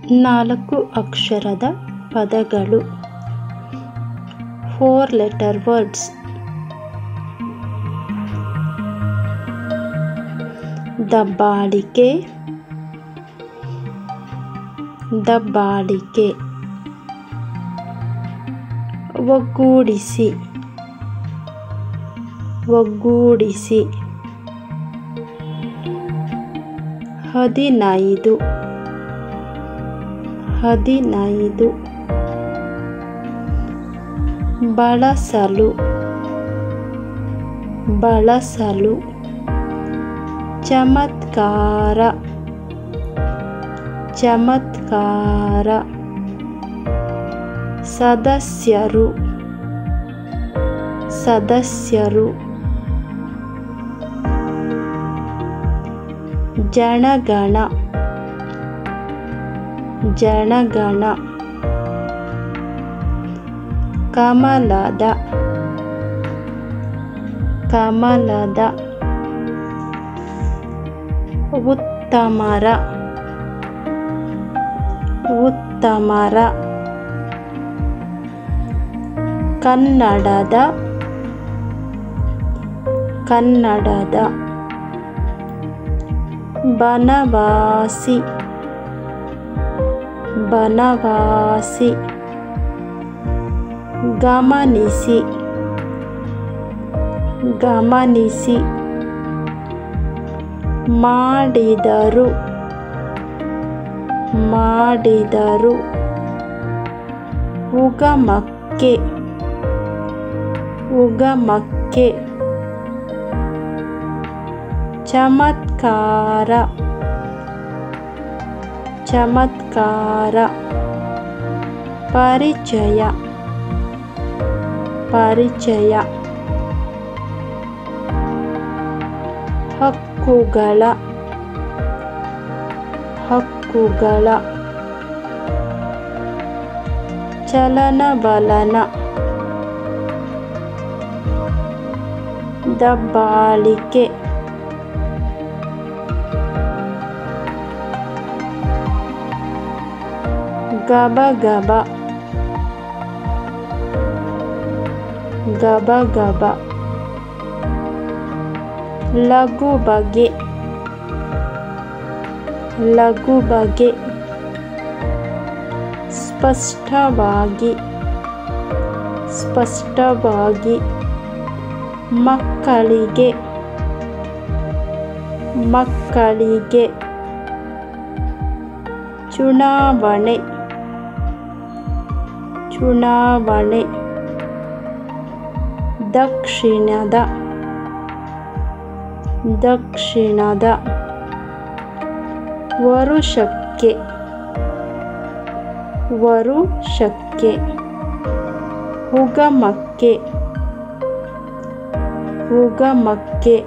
ನಾಲ್ಕು ಅಕ್ಷರದ ಪದಗಳು ಫೋರ್ ಲೆಟರ್ ವರ್ಡ್ಸ್ ದಬ್ಬಾಳಿಕೆ ದಬ್ಬಾಳಿಕೆ ಒಗ್ಗೂಡಿಸಿ ಒಗ್ಗೂಡಿಸಿ ಹದಿನೈದು ಹದಿನೈದು ಬಳಸಲು ಬಳಸಲು ಚಮತ್ಕಾರ ಚಮತ್ಕಾರ ಸದಸ್ಯರು ಸದಸ್ಯರು ಜನಗಣ ಜನಗಣ ಕಮಲದ ಕಮಲದ ಉತ್ತಮರ ಉತ್ತಮರ ಕನ್ನಡದ ಕನ್ನಡದ ಬನವಾಸಿ ಬನವಾಸಿ ಗಮನಿಸಿ ಗಮನಿಸಿ ಮಾಡಿದರು ಮಾಡಿದರು ಉಗಮಕ್ಕೆ ಉಗಮಕ್ಕೆ ಚಮತ್ಕಾರ ಚಮತ್ಕಾರ ಪರಿಚಯ ಪರಿಚಯ ಹಕ್ಕುಗಳ ಹಕ್ಕುಗಳ ಚಲನವಲನ ದಬ್ಬಾಳಿಕೆ ಗಬಗಬ ಗಬಗಬ ಲಘು ಬಗೆ ಲಘು ಬಗೆ ಸ್ಪಷ್ಟವಾಗಿ ಸ್ಪಷ್ಟವಾಗಿ ಮಕ್ಕಳಿಗೆ ಮಕ್ಕಳಿಗೆ ಚುನಾವಣೆ ಚುನಾವಣೆ ದಕ್ಷಿಣದ ದಕ್ಷಿಣದ ವರುಷಕ್ಕೆ ವರುಷಕ್ಕೆ ಉಗಮಕ್ಕೆ ಉಗಮಕ್ಕೆ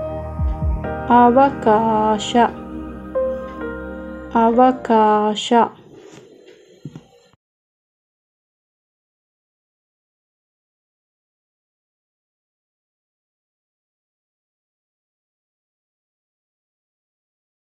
ಅವಕಾಶ ಅವಕಾಶ